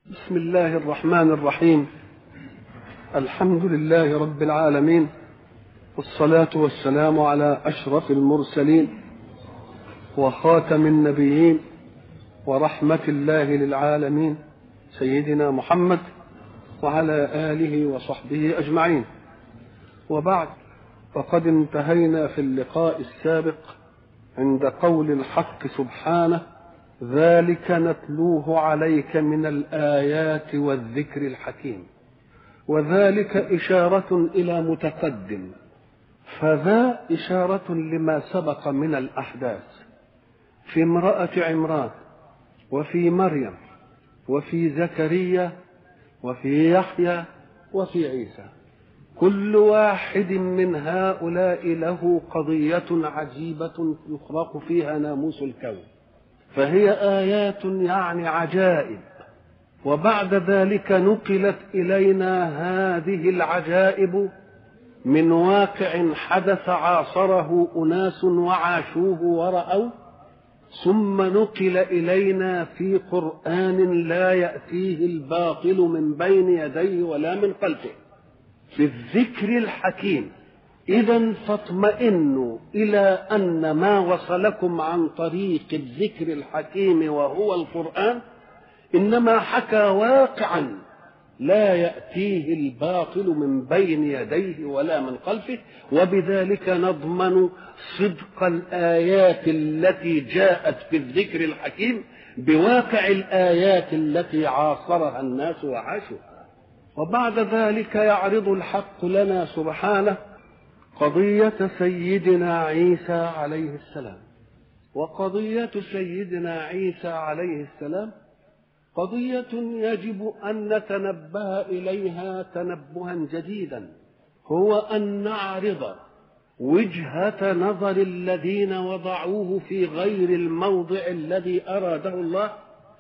بسم الله الرحمن الرحيم الحمد لله رب العالمين والصلاة والسلام على أشرف المرسلين وخاتم النبيين ورحمة الله للعالمين سيدنا محمد وعلى آله وصحبه أجمعين وبعد فقد انتهينا في اللقاء السابق عند قول الحق سبحانه ذلك نتلوه عليك من الآيات والذكر الحكيم وذلك إشارة إلى متقدم فذا إشارة لما سبق من الأحداث في امرأة عمران وفي مريم وفي زكريا وفي يحيى وفي عيسى كل واحد من هؤلاء له قضية عجيبة يخرق فيها ناموس الكون فهي آيات يعني عجائب وبعد ذلك نقلت إلينا هذه العجائب من واقع حدث عاصره أناس وعاشوه ورأوه ثم نقل إلينا في قرآن لا يأتيه الباطل من بين يديه ولا من خلفه في الذكر الحكيم إذا فاطمئنوا إلى أن ما وصلكم عن طريق الذكر الحكيم وهو القرآن إنما حكى واقعا لا يأتيه الباطل من بين يديه ولا من خلفه وبذلك نضمن صدق الآيات التي جاءت في الذكر الحكيم بواقع الآيات التي عاصرها الناس وعاشوها وبعد ذلك يعرض الحق لنا سبحانه قضية سيدنا عيسى عليه السلام وقضية سيدنا عيسى عليه السلام قضية يجب أن نتنبه إليها تنبها جديدا هو أن نعرض وجهة نظر الذين وضعوه في غير الموضع الذي أراده الله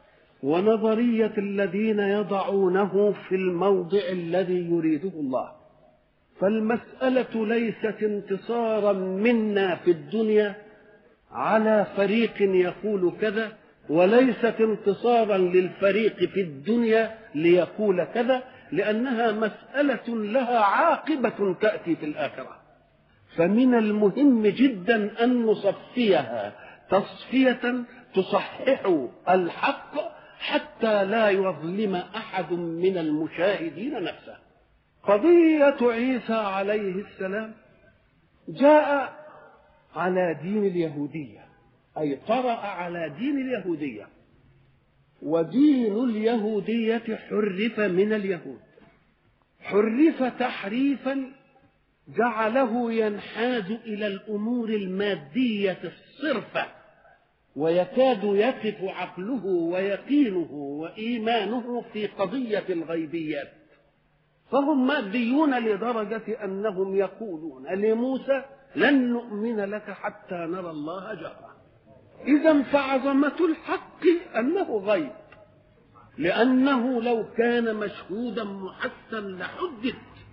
ونظرية الذين يضعونه في الموضع الذي يريده الله فالمسألة ليست انتصارا منا في الدنيا على فريق يقول كذا وليست انتصارا للفريق في الدنيا ليقول كذا لأنها مسألة لها عاقبة تأتي في الآخرة فمن المهم جدا أن نصفيها تصفية تصحح الحق حتى لا يظلم أحد من المشاهدين نفسه قضية عيسى عليه السلام جاء على دين اليهودية أي طرأ على دين اليهودية ودين اليهودية حرف من اليهود حرف تحريفا جعله ينحاز إلى الأمور المادية الصرفة ويكاد يقف عقله ويقينه وإيمانه في قضية الغيبيات فهم ماديون لدرجة أنهم يقولون لموسى لن نؤمن لك حتى نرى الله جهرا إذا فعظمة الحق أنه غيب لأنه لو كان مشهودا محسا لحدد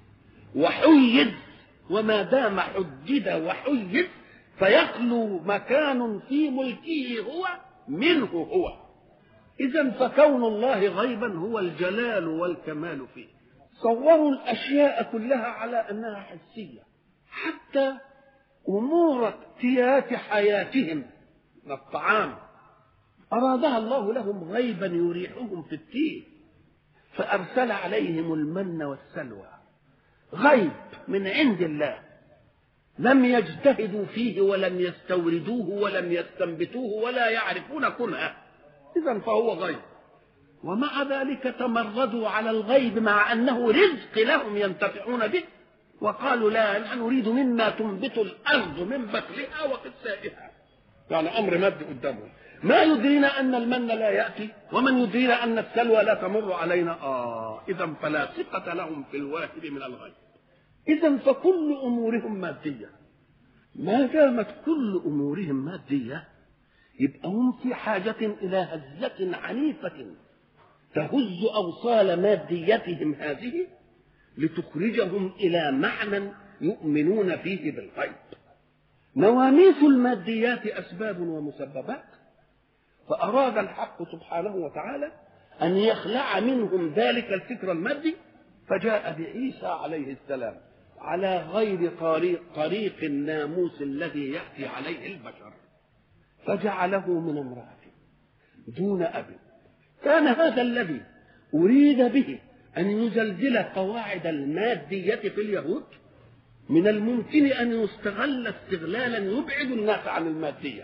وحيد وما دام حدد وحيد فيخلو مكان في ملكه هو منه هو إذا فكون الله غيبا هو الجلال والكمال فيه صوروا الأشياء كلها على أنها حسية حتى أمور اقتيات حياتهم من الطعام أرادها الله لهم غيبا يريحهم في التيه فأرسل عليهم المن والسلوى غيب من عند الله لم يجتهدوا فيه ولم يستوردوه ولم يستنبتوه ولا يعرفون كنها إذا فهو غيب ومع ذلك تمردوا على الغيب مع أنه رزق لهم ينتفعون به وقالوا لا نحن نريد مما تنبت الأرض من بكرها وقثائها يعني أمر مادي قدامهم ما يدرينا أن المن لا يأتي ومن يدرينا أن السلوى لا تمر علينا آه إذا فلا ثقة لهم في الواهب من الغيب إذا فكل أمورهم مادية ما دامت كل أمورهم مادية يبقى هم في حاجة إلى هزة عنيفة تهز أوصال ماديتهم هذه لتخرجهم إلى معنى يؤمنون فيه بالغيب نواميس الماديات أسباب ومسببات فأراد الحق سبحانه وتعالى أن يخلع منهم ذلك الفكر المادي فجاء بعيسى عليه السلام على غير طريق, طريق الناموس الذي يأتي عليه البشر فجعله من امرأة دون أب كان هذا الذي أريد به أن يزلزل قواعد المادية في اليهود من الممكن أن يستغل استغلالا يبعد الناس عن المادية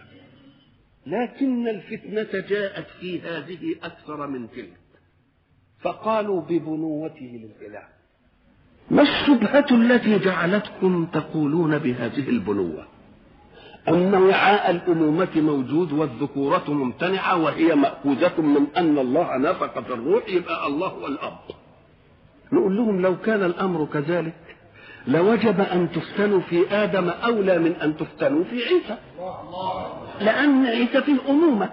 لكن الفتنة جاءت في هذه أكثر من تلك فقالوا ببنوته للإله ما الشبهة التي جعلتكم تقولون بهذه البنوة أن وعاء الأمومة موجود والذكورة ممتنعة وهي مأخوذة من أن الله نفق في الروح يبقى الله هو الأب نقول لهم لو كان الأمر كذلك لوجب أن تفتنوا في آدم أولى من أن تفتنوا في عيسى لأن عيسى فيه أمومة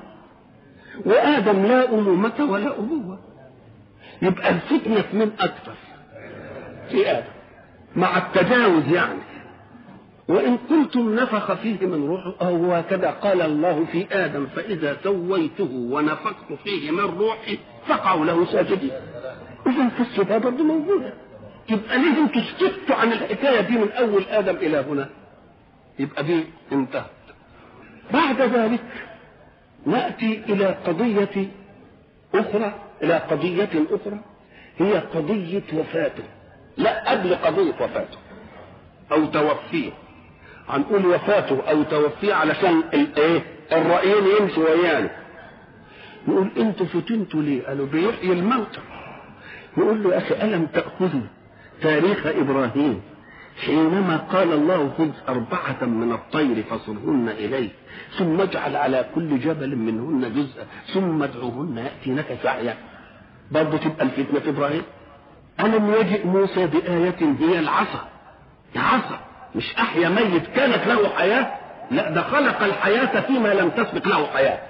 وآدم لا أمومة ولا أبوة يبقى الفتنة من أكثر في آدم مع التجاوز يعني وإن قلتم نفخ فيه من روحه أو هكذا قال الله في آدم فإذا سويته ونفخت فيه من روحي فقعوا له ساجدين إذا فالصفة برضه موجودة يبقى ليه انتوا سكتوا عن الحكاية دي من أول آدم إلى هنا يبقى دي انتهت بعد ذلك نأتي إلى قضية أخرى إلى قضية أخرى هي قضية وفاته لا قبل قضية وفاته أو توفيه هنقول وفاته أو توفيه علشان الإيه الرأيين يمشوا ويانا نقول أنتوا فتنتوا ليه؟ قالوا بيحيي الموتى نقول له يا أخي ألم تأخذوا تاريخ إبراهيم حينما قال الله خذ أربعة من الطير فصرهن إليك ثم اجعل على كل جبل منهن جزءا ثم ادعوهن يأتينك سعيا برضه تبقى الفتنة إبراهيم ألم يجئ موسى بآية هي العصا عصا مش أحيا ميت كانت له حياة لا ده خلق الحياة فيما لم تسبق له حياة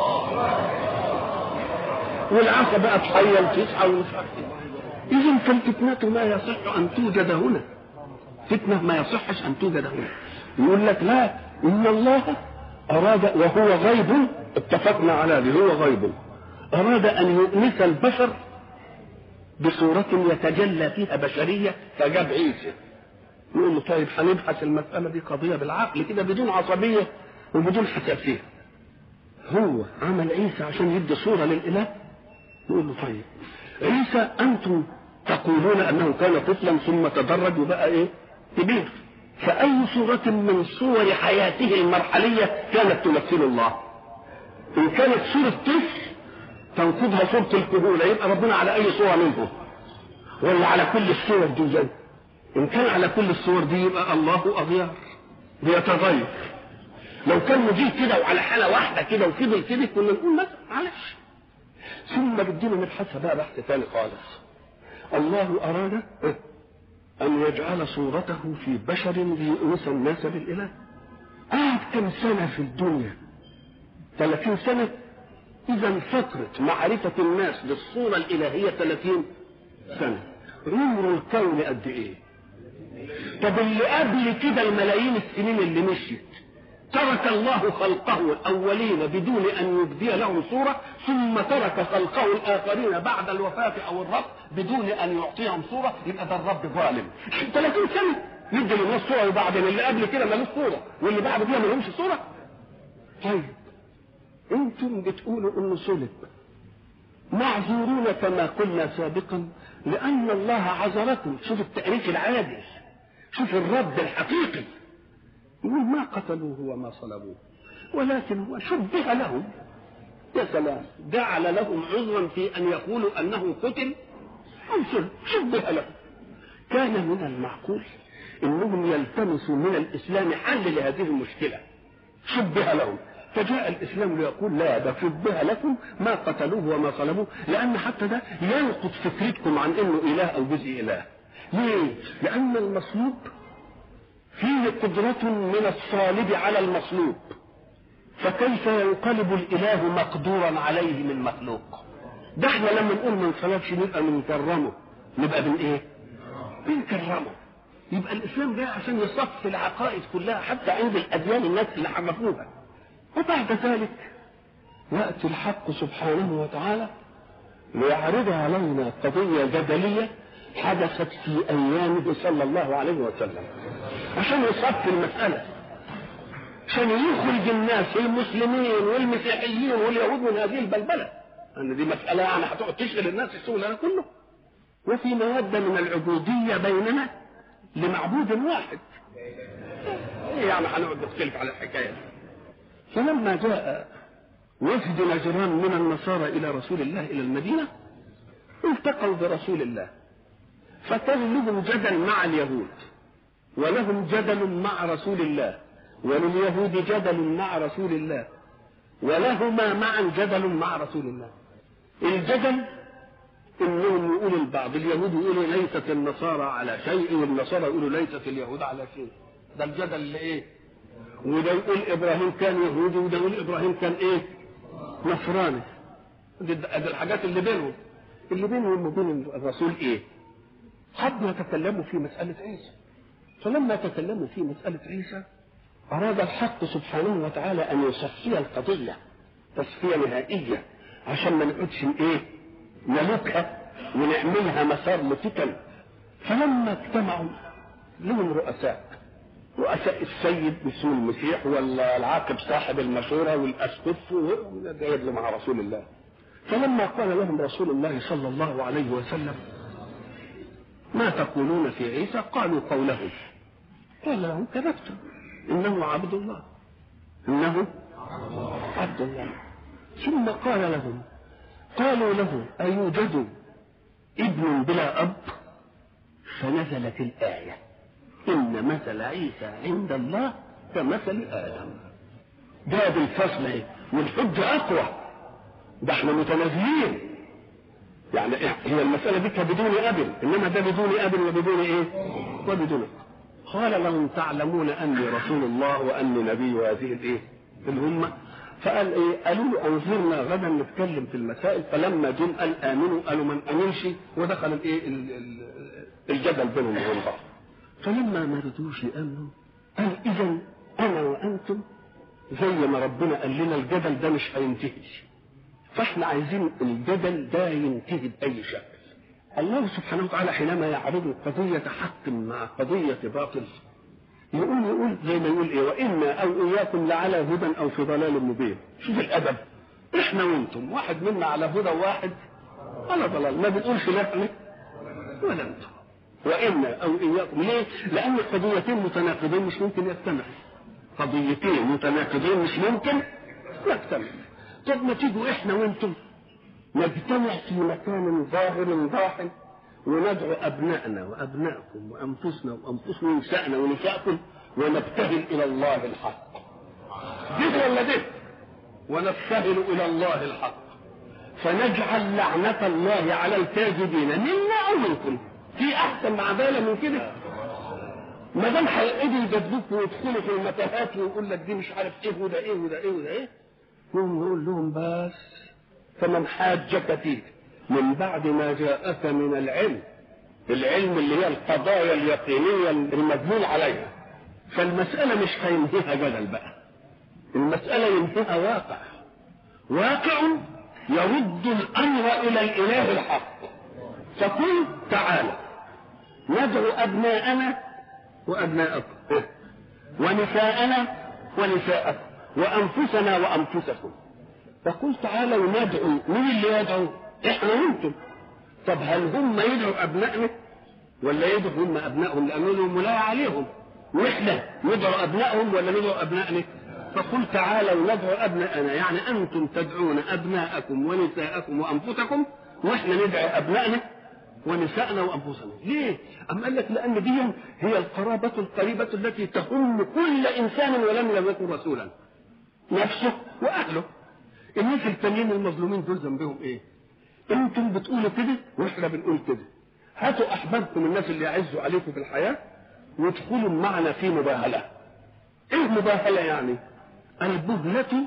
والعصا بقت حية وتسعى ومش عارف إذا فالفتنة ما يصح أن توجد هنا فتنة ما يصحش أن توجد هنا يقول لك لا إن الله أراد وهو غيب اتفقنا على ذلك هو غيب أراد أن يؤنس البشر بصورة يتجلى فيها بشرية فجاب عيسى يقول له طيب هنبحث المسألة دي قضية بالعقل كده بدون عصبية وبدون حساسية هو عمل عيسى عشان يدي صورة للإله نقول له طيب عيسى أنتم تقولون أنه كان طفلا ثم تدرج وبقى إيه كبير فأي صورة من صور حياته المرحلية كانت تمثل الله إن كانت صورة طفل تنقضها صورة الكهولة يبقى ربنا على أي صورة منه ولا على كل الصور دي زي إن كان على كل الصور دي يبقى الله أغيار بيتغير لو كان مجيء كده وعلى حالة واحدة كده وفضل كده كنا نقول مثلا معلش ثم بدينا نبحثها بقى بحث ثاني خالص الله أراد أن يجعل صورته في بشر ليؤنس الناس بالإله قعد كم سنة في الدنيا 30 سنة إذا فترة معرفة الناس بالصورة الإلهية 30 سنة عمر الكون قد إيه؟ طب اللي قبل كده الملايين السنين اللي مشيت ترك الله خلقه الأولين بدون أن يبدي لهم صورة ثم ترك خلقه الآخرين بعد الوفاة أو الرب بدون أن يعطيهم صورة يبقى ده الرب ظالم 30 سنة ندي للناس صورة وبعدين اللي قبل كده ملوش صورة واللي بعد كده ملهمش صورة طيب انتم بتقولوا انه صلب معذورون كما قلنا سابقا لان الله عذركم شوف التأريخ العادل شوف الرد الحقيقي يقول ما قتلوه وما صلبوه ولكن هو شبه لهم يا سلام جعل لهم عذرا في ان يقولوا انه قتل او صلب شبه لهم كان من المعقول انهم يلتمسوا من الاسلام حل لهذه المشكله شبه لهم فجاء الاسلام ليقول لا ده شبه لكم ما قتلوه وما صلبوه لان حتى ده ينقض فكرتكم عن انه اله او جزء اله ليه؟ لان المصلوب فيه قدرة من الصالب على المصلوب فكيف ينقلب الاله مقدورا عليه من مخلوق ده احنا لما نقول ما انصلبش نبقى بنكرمه نبقى بن ايه بنكرمه يبقى الاسلام جاي عشان يصفي العقائد كلها حتى عند الاديان الناس اللي حرفوها وبعد ذلك ياتي الحق سبحانه وتعالى ليعرض علينا قضية جدلية حدثت في أيامه صلى الله عليه وسلم عشان يصفي المسألة عشان يخرج الناس المسلمين والمسيحيين واليهود من هذه البلبلة أن دي مسألة يعني هتقعد تشغل الناس الشغل هذا كله وفي مودة من العبودية بيننا لمعبود واحد إيه يعني هنقعد نختلف على الحكاية دي فلما جاء وفد نجران من النصارى إلى رسول الله إلى المدينة التقوا برسول الله فكان لهم جدل مع اليهود ولهم جدل مع رسول الله ولليهود جدل مع رسول الله ولهما معا جدل مع رسول الله الجدل انهم يقولوا البعض اليهود يقولوا ليست النصارى على شيء والنصارى يقولوا ليست اليهود على شيء ده الجدل اللي ايه وده يقول ابراهيم كان يهودي وده يقول ابراهيم كان ايه نصراني دي, دي الحاجات اللي بينهم اللي بينهم وبين الرسول ايه حبوا يتكلموا في مسألة عيسى فلما تكلموا في مسألة عيسى أراد الحق سبحانه وتعالى أن يصفي القضية تصفية نهائية عشان ما نقعدش إيه نلوكها ونعملها مسار لفتن فلما اجتمعوا لهم رؤساء رؤساء السيد باسم المسيح ولا العاقب صاحب المشورة والأسقف جايب له مع رسول الله فلما قال لهم رسول الله صلى الله عليه وسلم ما تقولون في عيسى قالوا قوله قال لهم كذبتم انه عبد الله انه عبد الله ثم قال لهم قالوا له أيوجد ابن بلا أب فنزلت الآية إن مثل عيسى عند الله كمثل آدم جاب الفصل ايه والحجة أقوى ده احنا متنازلين يعني هي المسألة دي بدون أب إنما ده بدون أب وبدون إيه؟ وبدون قال لهم تعلمون أني رسول الله وأني نبي هذه الإيه؟ الأمة فقال ايه قالوا له انظرنا غدا نتكلم في المسائل فلما جم قال امنوا قالوا من امنش ودخل الايه الجدل بينهم وبين بعض فلما ما رضوش يامنوا قال اذا انا وانتم زي ما ربنا قال لنا الجدل ده مش هينتهي فاحنا عايزين الجدل ده ينتهي باي شكل الله سبحانه وتعالى حينما يعرض قضية حق مع قضية باطل يقول يقول زي ما يقول ايه وانا او اياكم لعلى هدى او في ضلال مبين شوف الادب احنا وانتم واحد منا على هدى وواحد على ضلال ما بنقولش لا احنا ولا انتم وانا او اياكم ليه؟ لان قضيتين متناقضين مش ممكن يجتمعوا قضيتين متناقضين مش ممكن يجتمعوا طب ما تيجوا احنا وانتم نجتمع في مكان ظاهر ضاحٍ وندعو أبنائنا وأبنائكم وأنفسنا وأنفسنا ونسائنا ونسائكم ونبتهل إلى الله الحق ده ولا ده ونبتهل إلى الله الحق فنجعل لعنة الله على الكاذبين منا أو منكم في أحسن معدالة من كده ما دام هيقعدوا يجددوك ويدخلوا في المتاهات ويقول لك دي مش عارف ايه وده ايه وده ايه وده ايه نقوم نقول لهم بس فمن حاجك فيه من بعد ما جاءك من العلم العلم اللي هي القضايا اليقينية المدلول عليها فالمسألة مش هينهيها جدل بقى المسألة ينهيها واقع واقع يرد الأمر إلى الإله الحق فقل تعالى ندعو أبناءنا وأبناءكم ونساءنا ونساءكم وأنفسنا وأنفسكم فقل تعالوا ندعو مين اللي يدعو احنا وانتم طب هل هم يدعوا ابنائنا ولا يدعوا هم ابنائهم لانهم ولاية عليهم واحنا ندعو ابنائهم ولا ندعو ابنائنا فقل تعالوا ندعو ابنائنا يعني انتم تدعون ابناءكم ونساءكم وانفسكم واحنا ندعو ابنائنا ونسائنا وانفسنا ليه ام قال لك لان دي هي القرابه القريبه التي تهم كل انسان ولم يكن رسولا نفسه واهله الناس التانيين المظلومين دول ذنبهم ايه انتم بتقولوا كده واحنا بنقول كده هاتوا احبابكم الناس اللي يعزوا عليكم في الحياه وادخلوا معنا في مباهله ايه مباهله يعني البهلة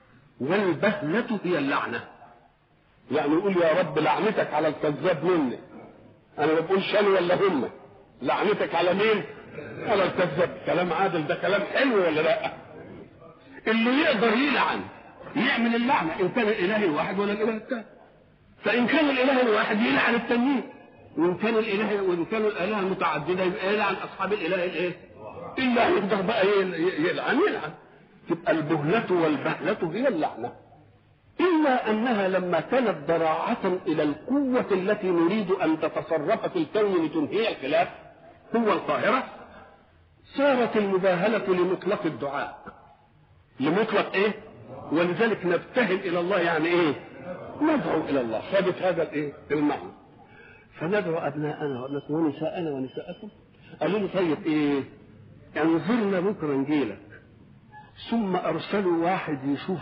والبهلة هي اللعنة يعني يقول يا رب لعنتك على الكذاب مني انا ما بقولش انا ولا هم لعنتك على مين على الكذاب كلام عادل ده كلام حلو ولا لا اللي يقدر يلعن يعمل اللعنة ان كان الاله واحد ولا الاله الثاني فان كان الاله الواحد يلعن التانيين وان كان الاله وان كانوا الالهه المتعدده يبقى يلعن اصحاب الاله الايه؟ الا يقدر بقى يلعن يلعن تبقى البهلة والبهلة هي اللعنة إلا أنها لما كانت ضراعة إلى القوة التي نريد أن تتصرف في الكون لتنهي الخلاف هو القاهرة صارت المباهلة لمطلق الدعاء لمطلق إيه؟ ولذلك نبتهل إلى الله يعني إيه؟ ندعو إلى الله خدت هذا الإيه؟ المعنى فندعو أبناءنا وأبناءكم ونساءنا ونساءكم قالوا لي طيب إيه؟ انظرنا بكرة نجيلك ثم أرسلوا واحد يشوف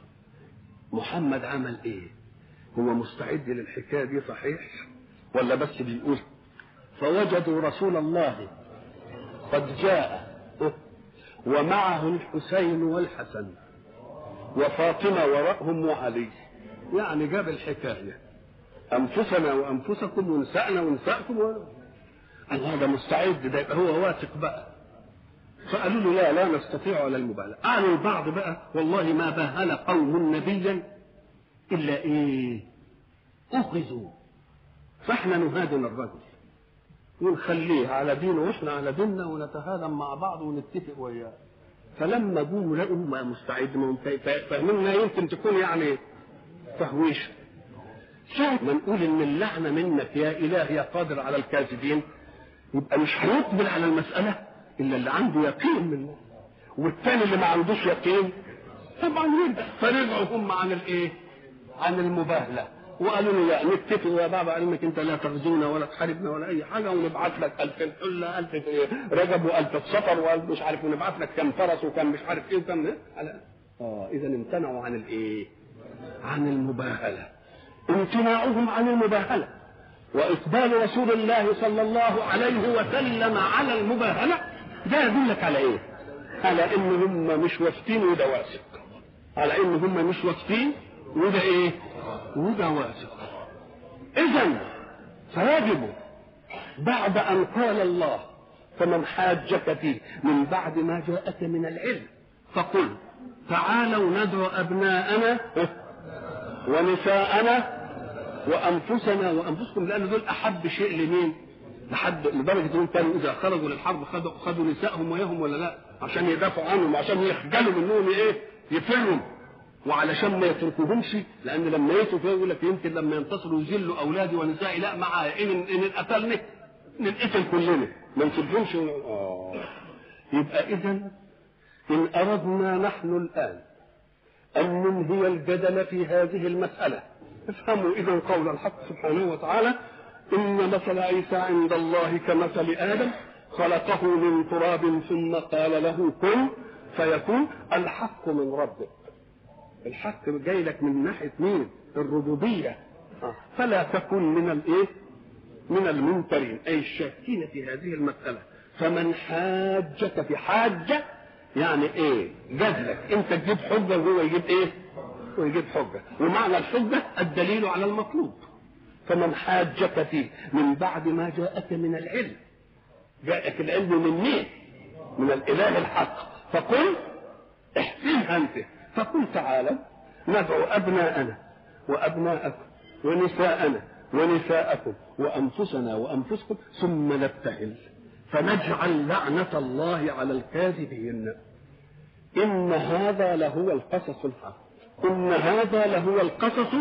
محمد عمل إيه هو مستعد للحكاية دي صحيح ولا بس بيقول فوجدوا رسول الله قد جاء ومعه الحسين والحسن وفاطمة وراءهم وعلي يعني جاب الحكاية أنفسنا وأنفسكم ونساءنا ونساءكم و... هذا مستعد ده يبقى هو واثق بقى فقالوا له لا لا نستطيع على المبالغة قالوا البعض بقى والله ما باهل قوم نبيا إلا إيه أخذوا فاحنا نهادن الرجل ونخليه على دينه واحنا على ديننا ونتهادم مع بعض ونتفق وياه فلما جم لقوا ما مستعد ما فاهميننا يمكن تكون يعني تهويش ساعة ما نقول ان اللعنة منك يا اله يا قادر على الكاذبين يبقى مش هيقبل على المسألة الا اللي عنده يقين منه والثاني اللي ما عندوش يقين طبعا يرجع فرجعوا هم عن الايه؟ عن المباهله وقالوا له لا نتفق يا بابا علمك انت لا تغزونا ولا تحاربنا ولا اي حاجه ونبعث لك 2000 حله 1000 رجب و1000 صفر والف مش عارف ونبعث لك كم فرس وكم مش عارف ايه وكم على اه اذا امتنعوا عن الايه؟ عن المباهله امتناعهم عن المباهله واقبال رسول الله صلى الله عليه وسلم على المباهله ده يدلك على ايه؟ على ان هم مش واثقين وده واثق على ان هم مش واثقين وده ايه؟ وده واثق اذا فيجب بعد ان قال الله فمن حاجك فيه من بعد ما جاءك من العلم فقل تعالوا ندعو ابناءنا ونساءنا وانفسنا وانفسكم لان دول احب شيء لمين؟ لحد لدرجه انهم كانوا اذا خرجوا للحرب خدوا خدوا نسائهم وياهم ولا لا؟ عشان يدافعوا عنهم وعشان يخجلوا منهم ايه؟ يفروا وعلشان ما يتركوهمش لان لما يتركوا يقول لك يمكن لما ينتصروا يذلوا اولادي ونسائي لا مع ان ان قتلني ننقتل كلنا ما نسيبهمش اه يبقى اذا ان اردنا نحن الان ان ننهي الجدل في هذه المساله افهموا اذا قول الحق سبحانه وتعالى ان مثل عيسى عند الله كمثل ادم خلقه من تراب ثم قال له كن فيكون الحق من ربك الحق جاي لك من ناحيه مين الربوبيه فلا تكن من الايه من الممترين اي الشاكين في هذه المساله فمن حاجك في حاجه يعني ايه جدلك انت تجيب حجه وهو يجيب ايه ويجيب حجه ومعنى الحجه الدليل على المطلوب فمن حاجك فيه من بعد ما جاءك من العلم جاءك العلم من مين من الاله الحق فقل احسنها انت فقل تعالوا ندعو ابناءنا وابناءكم ونساءنا ونساءكم وانفسنا وانفسكم ثم نبتهل فنجعل لعنة الله على الكاذبين إن هذا لهو القصص الحق إن هذا لهو القصص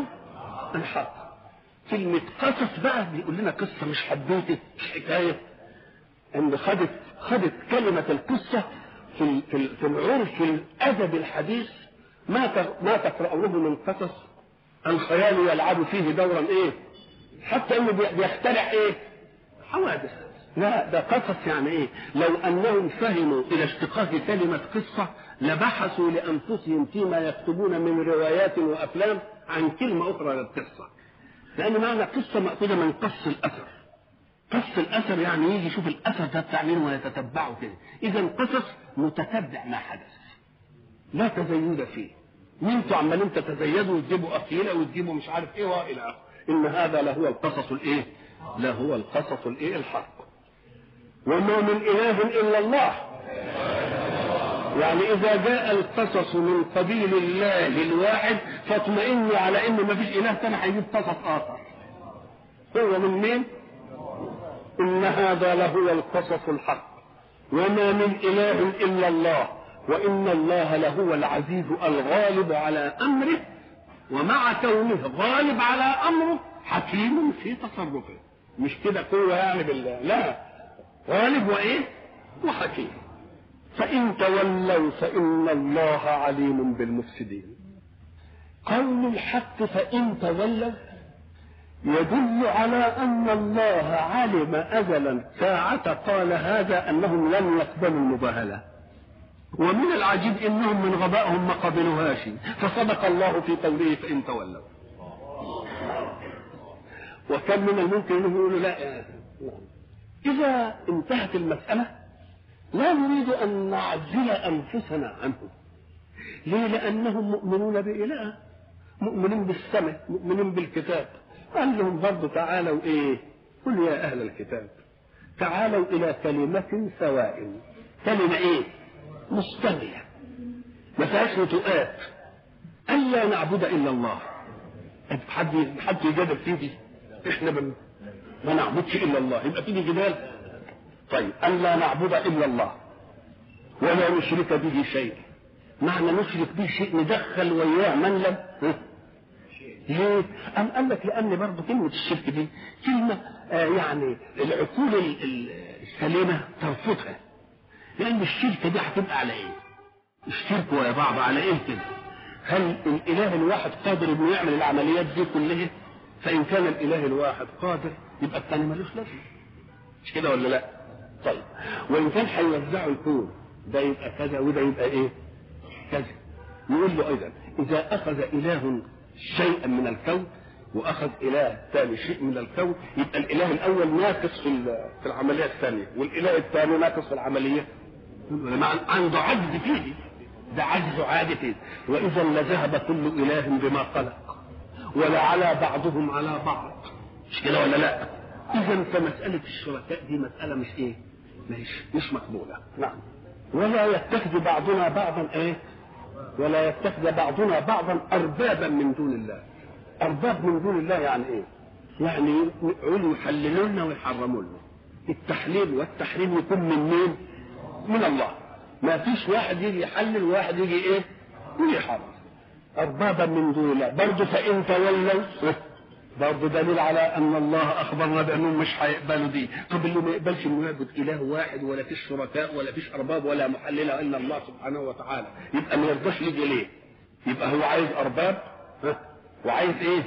الحق كلمة قصص بقى بيقول لنا قصة مش حدوتة مش حكاية إن خدت خدت كلمة القصة في في في العرف الأدب الحديث ما ما تقرأونه من قصص الخيال يلعب فيه دورا إيه؟ حتى إنه بيخترع إيه؟ حوادث لا ده قصص يعني ايه لو انهم فهموا الى اشتقاق كلمة قصة لبحثوا لانفسهم فيما يكتبون من روايات وافلام عن كلمة اخرى للقصة لان معنى قصة مأخوذة من قص الاثر قص الاثر يعني يجي يشوف الاثر ده بتاع مين ويتتبعه كده اذا قصص متتبع ما حدث لا تزيد فيه انتوا عمالين تتزيدوا وتجيبوا اخيله وتجيبوا مش عارف ايه والى اخره ان هذا لهو القصص الايه لهو القصص الايه الحق وما من اله الا الله يعني اذا جاء القصص من قبيل الله الواحد فاطمئني على ان ما فيش اله تاني هيجيب قصص اخر هو من مين ان هذا لهو القصص الحق وما من اله الا الله وان الله لهو العزيز الغالب على امره ومع كونه غالب على امره حكيم في تصرفه مش كده قوه يعني بالله لا غالب وايه وحكيم فإن تولوا فإن الله عليم بالمفسدين قول الحق فإن تولوا يدل على أن الله علم أزلا ساعة قال هذا أنهم لن يقبلوا المباهلة ومن العجيب انهم من غبائهم ما قبلوهاش فصدق الله في قوله فان تولوا وكم من الممكن انهم يقولوا لا اذا انتهت المساله لا نريد أن نعزل أنفسنا عنهم ليه لأنهم مؤمنون بإله مؤمنين بالسماء مؤمنين بالكتاب قال لهم برضه تعالوا إيه قل يا أهل الكتاب تعالوا إلى كلمة سواء كلمة إيه مستوية ما فيهاش نتوءات ألا نعبد إلا الله حد حد يجادل فيه احنا بن... ما نعبدش الا الله يبقى فيه جدال طيب ألا نعبد إلا الله ولا نشرك به شيء معنى نشرك به شيء ندخل وياه من لم ليه؟ أم قال لك لأن برضه كلمة الشرك دي كلمة آه يعني العقول السليمة ترفضها لأن الشركة دي هتبقى على إيه؟ الشرك ويا بعض على إيه كده؟ هل الإله الواحد قادر إنه يعمل العمليات دي كلها؟ فإن كان الإله الواحد قادر يبقى الثاني ملوش لازمة مش كده ولا لا؟ طيب وان كان هيوزعوا الكون ده يبقى كذا وده يبقى ايه كذا يقول له ايضا اذا اخذ اله شيئا من الكون واخذ اله ثاني شيء من الكون يبقى الاله الاول ناقص في في العمليه الثانيه والاله الثاني ناقص في العمليه عنده عجز فيه ده عجز عادي فيه واذا لذهب كل اله بما خلق ولعلى بعضهم على بعض مش كده ولا لا اذا فمساله الشركاء دي مساله مش ايه مش مش مقبوله نعم ولا يتخذ بعضنا بعضا ايه ولا يتخذ بعضنا بعضا اربابا من دون الله ارباب من دون الله يعني ايه يعني يقولوا يحللوا لنا ويحرموا لنا التحليل والتحريم يكون من مين من الله ما فيش واحد يجي يحلل وواحد يجي ايه ويحرم اربابا من دون الله برضه فان تولوا برضه دليل على ان الله اخبرنا بانهم مش هيقبلوا دي طب اللي ما يقبلش انه يعبد اله واحد ولا فيش شركاء ولا فيش ارباب ولا محلله الا الله سبحانه وتعالى يبقى ما يرضاش يجي ليه يبقى هو عايز ارباب ها؟ وعايز ايه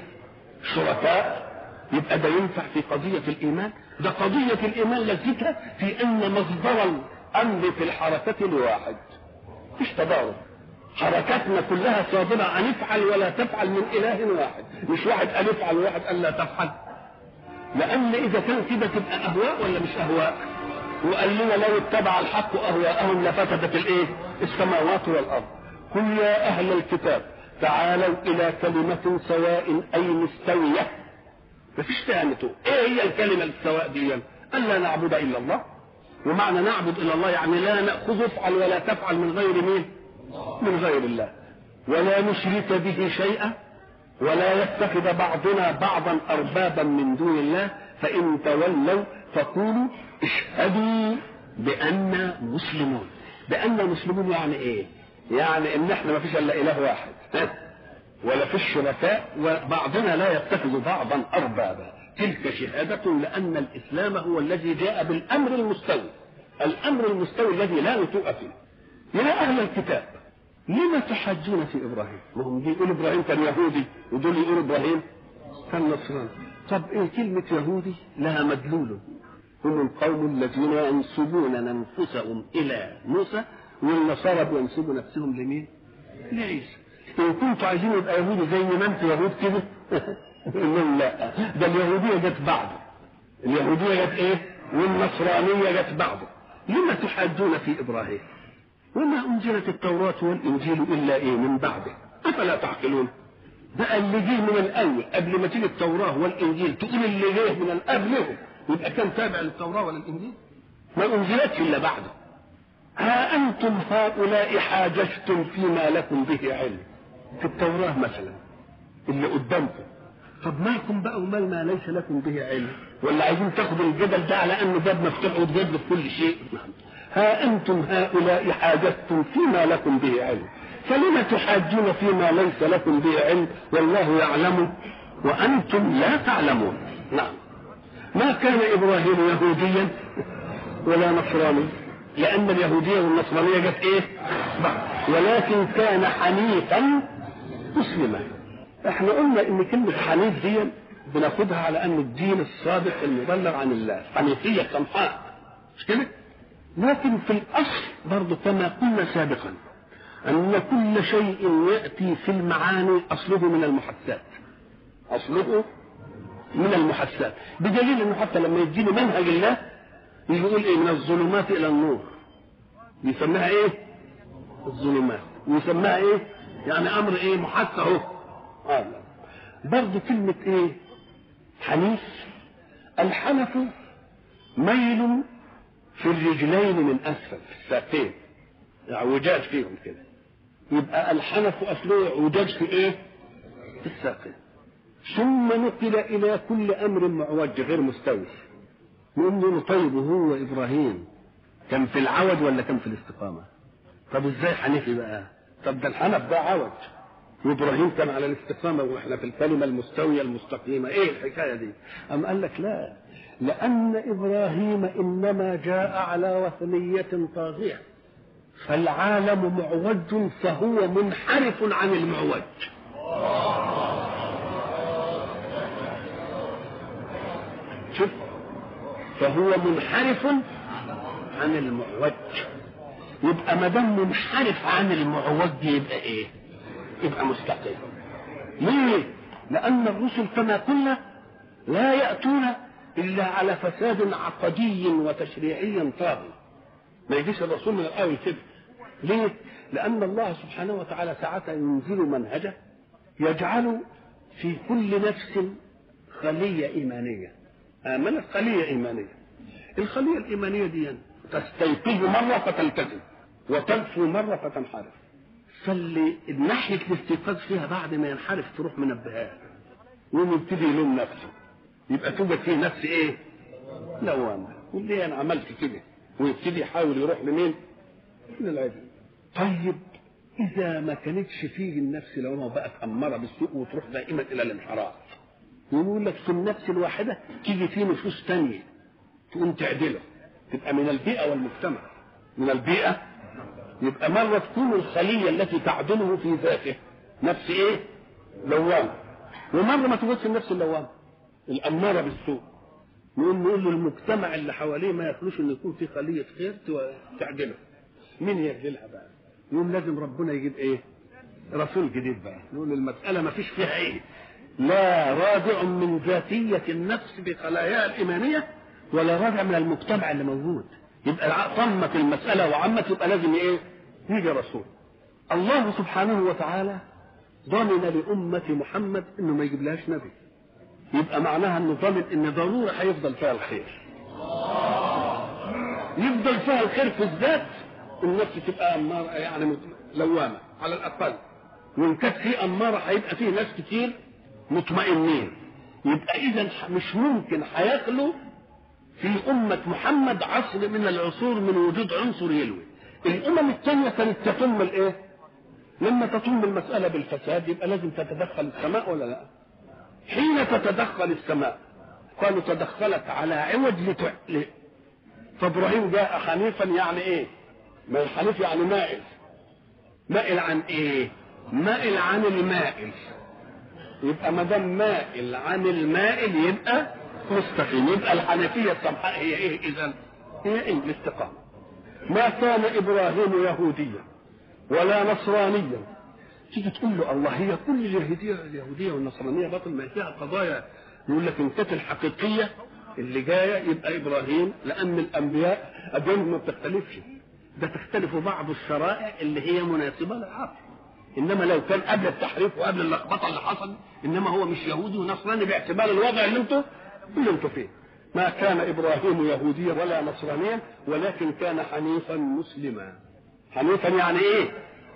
شركاء يبقى ده ينفع في قضية الإيمان ده قضية الإيمان لذتها في أن مصدر الأمر في الحركة الواحد مش تضارب حركاتنا كلها صادرة عن افعل ولا تفعل من إله واحد مش واحد قال افعل وواحد قال لا تفعل لأن إذا كان كده تبقى أهواء ولا مش أهواء وقال لنا لو اتبع الحق أهواءهم لفسدت الإيه السماوات والأرض قل يا أهل الكتاب تعالوا إلى كلمة سواء أي مستوية مفيش تهمته ايه هي الكلمة السواء دي ألا نعبد إلا الله ومعنى نعبد إلا الله يعني لا نأخذ افعل ولا تفعل من غير مين من غير الله ولا نشرك به شيئا ولا يتخذ بعضنا بعضا أربابا من دون الله فإن تولوا فقولوا اشهدوا بأننا مسلمون بأننا مسلمون يعني إيه يعني إن إحنا ما فيش إلا إله واحد ولا في الشركاء وبعضنا لا يتخذ بعضا اربابا تلك شهادة لأن الإسلام هو الذي جاء بالأمر المستوي الأمر المستوي الذي لا نتوء فيه يا أهل الكتاب لما تحاجون في إبراهيم وهم دي يقول إبراهيم كان يهودي ودول يقول إبراهيم كان نصراني طب إيه كلمة يهودي لها مدلول هم القوم الذين ينسبون أنفسهم إلى موسى والنصارى بينسبوا نفسهم لمين؟ لعيسى إن كنتوا عايزين يبقى يهودي زي ما أنتوا يهود كده يقول لا ده اليهودية جت بعده اليهودية جت إيه؟ والنصرانية جت بعده لما تحاجون في إبراهيم؟ وما أنزلت التوراة والإنجيل إلا إيه من بعده أفلا تعقلون؟ ده اللي جه من الأول قبل ما تيجي التوراة والإنجيل تقول اللي جه من قبلهم يبقى كان تابع للتوراة ولا الإنجيل؟ ما أنزلتش إلا بعده ها أنتم هؤلاء حاججتم فيما لكم به علم في التوراة مثلا اللي قدامكم طب مالكم بقى ومال ما ليس لكم به علم ولا عايزين تاخدوا الجدل ده على انه باب مفتوح وتجادلوا في كل شيء ها انتم هؤلاء حاججتم فيما لكم به علم فلم تحاجون فيما ليس لكم به علم والله يعلم وانتم لا تعلمون نعم ما كان ابراهيم يهوديا ولا نصراني لان اليهوديه والنصرانيه جت ايه بعد ولكن كان حنيفا مسلما احنا قلنا ان كلمه حنيف دي بناخدها على ان الدين الصادق المبلغ عن الله حنيفيه سمحاء مش كده لكن في الاصل برضه كما قلنا سابقا ان كل شيء ياتي في المعاني اصله من المحسات اصله من المحسات بدليل انه حتى لما يديني منهج الله يقول ايه من الظلمات الى النور يسميها ايه الظلمات ويسميها ايه يعني امر ايه محس اهو آه برضه كلمة ايه حنيف الحنف ميل في الرجلين من اسفل في الساقين اعوجاج فيهم كده يبقى الحنف اصله اعوجاج في ايه في الساقين ثم نقل الى كل امر معوج غير مستوي نقول له طيب وهو ابراهيم كان في العوج ولا كان في الاستقامه طب ازاي حنيفي بقى طب ده الحنف ده عوج وابراهيم كان على الاستقامه واحنا في الكلمه المستويه المستقيمه ايه الحكايه دي ام قال لك لا لان ابراهيم انما جاء على وثنيه طاغيه فالعالم معوج فهو منحرف عن المعوج شوف فهو منحرف عن المعوج يبقى ما دام منحرف عن المعوج يبقى ايه؟ يبقى مستقيم. ليه؟ لأن الرسل كما قلنا لا يأتون إلا على فساد عقدي وتشريعي طاغي. ما يجيش الرسول من الأول كده. ليه؟ لأن الله سبحانه وتعالى ساعة ينزل منهجه يجعل في كل نفس خلية إيمانية. آمنت خلية إيمانية. الخلية الإيمانية دي تستيقظ مرة فتلتزم وتنفو مرة فتنحرف فاللي ناحية الاستيقاظ فيها بعد ما ينحرف تروح منبهات يقوم يبتدي يلوم نفسه يبقى توجد فيه نفس ايه؟ لوامة يقول ليه انا عملت كده ويبتدي يحاول يروح لمين؟ للعلم طيب اذا ما كانتش فيه النفس لوامة وبقت امارة بالسوء وتروح دائما الى الانحراف يقول لك في النفس الواحدة تيجي فيه نفوس تانية تقوم تعدله تبقى من البيئة والمجتمع من البيئة يبقى مرة تكون الخلية التي تعدله في ذاته نفس ايه؟ لوامة ومرة ما توجدش النفس اللوامة الأمارة بالسوء نقول نقول له المجتمع اللي حواليه ما يخلوش انه يكون في خلية خير تعدله مين يعدلها بقى؟ يقوم لازم ربنا يجيب ايه؟ رسول جديد بقى نقول المسألة ما فيش فيها ايه؟ لا رادع من ذاتية النفس بخلاياها الإيمانية ولا رادع من المجتمع اللي موجود يبقى طمت المسألة وعمت يبقى لازم ايه؟ يجي رسول. الله سبحانه وتعالى ضمن لأمة محمد انه ما يجيبلهاش نبي. يبقى معناها انه ضامن ان ضروري هيفضل فيها الخير. يفضل فيها الخير في الذات النفس تبقى أمارة يعني لوامة على الأقل. وإن كانت في أمارة هيبقى فيه ناس كتير مطمئنين. يبقى إذا مش ممكن هيخلو في أمة محمد عصر من العصور من وجود عنصر يلوي الأمم الثانية كانت تتم الإيه؟ لما تتم المسألة بالفساد يبقى لازم تتدخل السماء ولا لا؟ حين تتدخل السماء قالوا تدخلت على عوج لتع... ل... فابراهيم جاء حنيفا يعني ايه؟ ما الحنيف يعني مائل مائل عن ايه؟ مائل عن المائل يبقى ما دام مائل عن المائل يبقى مستقيم يبقى الحنفية السمحاء هي ايه اذا هي ايه الاستقامة ما كان ابراهيم يهوديا ولا نصرانيا تيجي تقول له الله هي كل اليهودية اليهودية والنصرانية باطل ما فيها قضايا يقول لك ان كانت الحقيقية اللي جاية يبقى ابراهيم لان الانبياء اديانهم ما بتختلفش ده تختلف بعض الشرائع اللي هي مناسبة للعقل انما لو كان قبل التحريف وقبل اللخبطه اللي حصل انما هو مش يهودي ونصراني باعتبار الوضع اللي انتوا اللي انتوا فيه ما كان ابراهيم يهوديا ولا نصرانيا ولكن كان حنيفا مسلما حنيفا يعني ايه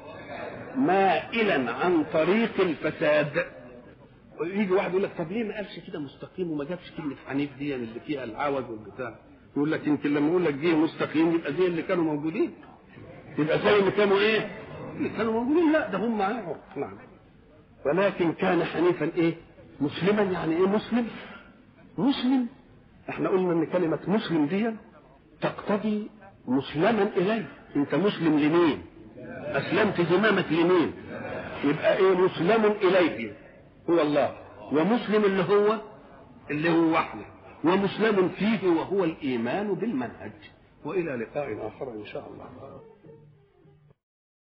مائلا عن طريق الفساد ويجي واحد يقول لك طب ليه ما قالش كده مستقيم وما جابش كلمه حنيف دي اللي فيها العوج والبتاع يقول لك يمكن لما يقول لك دي مستقيم يبقى زي اللي كانوا موجودين يبقى زي اللي كانوا ايه اللي كانوا موجودين لا ده هم معاهم نعم ولكن كان حنيفا ايه مسلما يعني ايه مسلم مسلم احنا قلنا ان كلمة مسلم دي تقتضي مسلما اليه انت مسلم لمين اسلمت زمامك لمين يبقى ايه مسلم اليه هو الله ومسلم اللي هو اللي هو وحده ومسلم فيه وهو الايمان بالمنهج والى لقاء اخر ان شاء الله